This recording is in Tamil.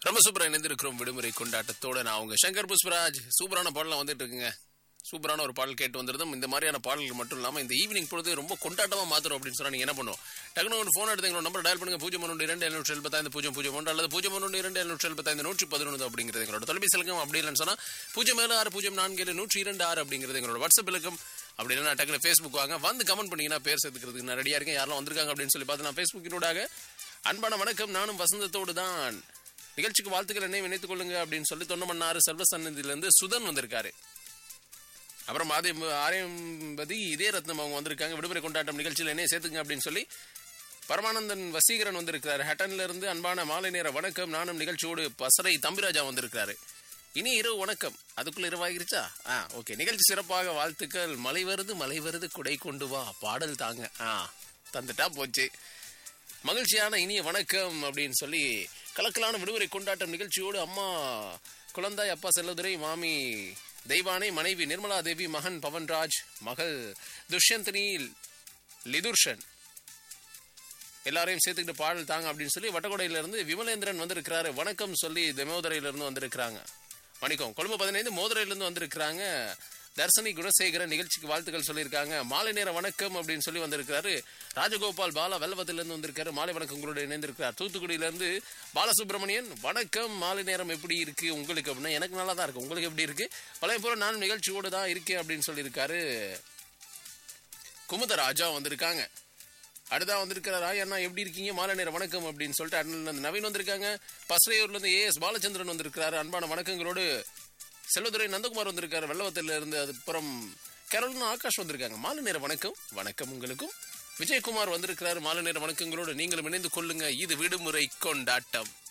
ரொம்ப சூப்பரா இணைந்திருக்கிறோம் விடுமுறை கொண்டாட்டத்தோட நான் உங்க சங்கர் புஷ்பராஜ் சூப்பரான பாடலாம் வந்துட்டு இருக்குங்க சூப்பரான ஒரு பாடல் கேட்டு வந்திருந்தோம் இந்த மாதிரியான பாடல்கள் மட்டும் இல்லாம இந்த ஈவினிங் பொழுது ரொம்ப கொண்டாட்டமா மாத்துறோம் அப்படின்னு சொன்னா நீங்க என்ன பண்ணுவோம் டக்குனு ஒரு ஃபோன் எடுத்து எங்களோட நம்பர் டயல் பண்ணுங்க பூஜ்ஜியம் ஒன்று இரண்டு எழுநூற்றி எழுபத்தைந்து பூஜ்ஜியம் பூஜ்ஜியம் ஒன்று அல்லது பூஜ்ஜியம் ஒன்று இரண்டு எழுநூற்றி எழுபத்தைந்து நூற்றி பதினொன்று அப்படிங்கிறது எங்களோட தொலைபேசி இலக்கம் அப்படி இல்லைன்னு சொன்னா பூஜ்ஜியம் ஏழு ஆறு பூஜ்ஜியம் நான்கு ஏழு நூற்றி இரண்டு ஆறு அப்படிங்கிறது எங்களோட வாட்ஸ்அப் இலக்கம் அப்படி இல்லைன்னா டக்குனு ஃபேஸ்புக் வாங்க வந்து கமெண்ட் பண்ணீங்கன்னா பேர் சேர்த்துக்கிறதுக்கு நான் ரெடியா இருக்கேன் யாரெல்லாம் வந்திருக்காங்க அப்படின்னு சொல்லி பார்த்து நான் ஃபேஸ்புக்கினூடாக அன்பான வணக்கம் நானும் வசந்தத்தோடு தான் நிகழ்ச்சிக்கு வாழ்த்துக்கள் என்னை இணைத்துக் கொள்ளுங்க அப்படின்னு சொல்லி தொண்ணமன்னாறு செல்வ சன்னதியிலிருந்து சுதன் வந்திருக்காரு அப்புறம் அதே ஆரியம்பதி இதே ரத்னம் அவங்க வந்திருக்காங்க விடுமுறை கொண்டாட்டம் நிகழ்ச்சியில் என்ன சேர்த்துங்க அப்படின்னு சொல்லி பரமானந்தன் வசீகரன் வந்திருக்கிறாரு ஹட்டன்ல இருந்து அன்பான மாலை நேர வணக்கம் நானும் நிகழ்ச்சியோடு பசறை தம்பிராஜா வந்திருக்கிறாரு இனி இரவு வணக்கம் அதுக்குள்ள இரவாகிருச்சா ஆ ஓகே நிகழ்ச்சி சிறப்பாக வாழ்த்துக்கள் மலை வருது மலை வருது குடை கொண்டு வா பாடல் தாங்க ஆ தந்துட்டா போச்சு மகிழ்ச்சியான இனிய வணக்கம் அப்படின்னு சொல்லி கலக்கலான விடுமுறை கொண்டாட்டம் நிகழ்ச்சியோடு அம்மா குழந்தாய் அப்பா செல்லதுரை மாமி தெய்வானை மனைவி நிர்மலா தேவி மகன் பவன்ராஜ் மகள் துஷ்யந்தினி லிதுர்ஷன் எல்லாரையும் சேர்த்துக்கிட்டு பாடல் தாங்க அப்படின்னு சொல்லி வட்டக்கொடையில இருந்து விமலேந்திரன் வந்திருக்கிறாரு வணக்கம் சொல்லி தெமோதரையில இருந்து வந்திருக்கிறாங்க வணக்கம் கொழும்பு பதினைந்து மோதுரையில இருந்து வந்திருக்கிறாங்க தர்சனி குணசேகரன் நிகழ்ச்சிக்கு வாழ்த்துக்கள் சொல்லியிருக்காங்க மாலை நேர வணக்கம் அப்படின்னு சொல்லி வந்திருக்காரு ராஜகோபால் பாலா வெள்ளவத்திலிருந்து வந்திருக்காரு மாலை வணக்கம் உங்களோட இணைந்திருக்கிறார் தூத்துக்குடியிலிருந்து பாலசுப்ரமணியன் வணக்கம் மாலை நேரம் எப்படி இருக்கு உங்களுக்கு அப்படின்னா எனக்கு நல்லா தான் இருக்கு உங்களுக்கு எப்படி இருக்கு பழைய போல நானும் நிகழ்ச்சியோடு தான் இருக்கேன் அப்படின்னு சொல்லியிருக்காரு குமுதராஜா வந்திருக்காங்க அடுத்தா வந்திருக்கிற ராய் அண்ணா எப்படி இருக்கீங்க மாலை நேரம் வணக்கம் அப்படின்னு சொல்லிட்டு அண்ணன் வந்து நவீன் வந்திருக்காங்க பஸ்ரையூர்ல இருந்து ஏஎஸ் பாலச்சந்திரன் வந்திருக்கிறாரு அன்பான வணக்கங்களோடு செல்வதுரை நந்தகுமார் வந்திருக்காரு வெள்ளவத்தில இருந்து அதுக்கப்புறம் கேரளன் ஆகாஷ் வந்திருக்காங்க மாலை நேர வணக்கம் வணக்கம் உங்களுக்கும் விஜயகுமார் வந்திருக்கிறாரு மாலை நேர வணக்கங்களோடு நீங்களும் இணைந்து கொள்ளுங்க இது விடுமுறை கொண்டாட்டம்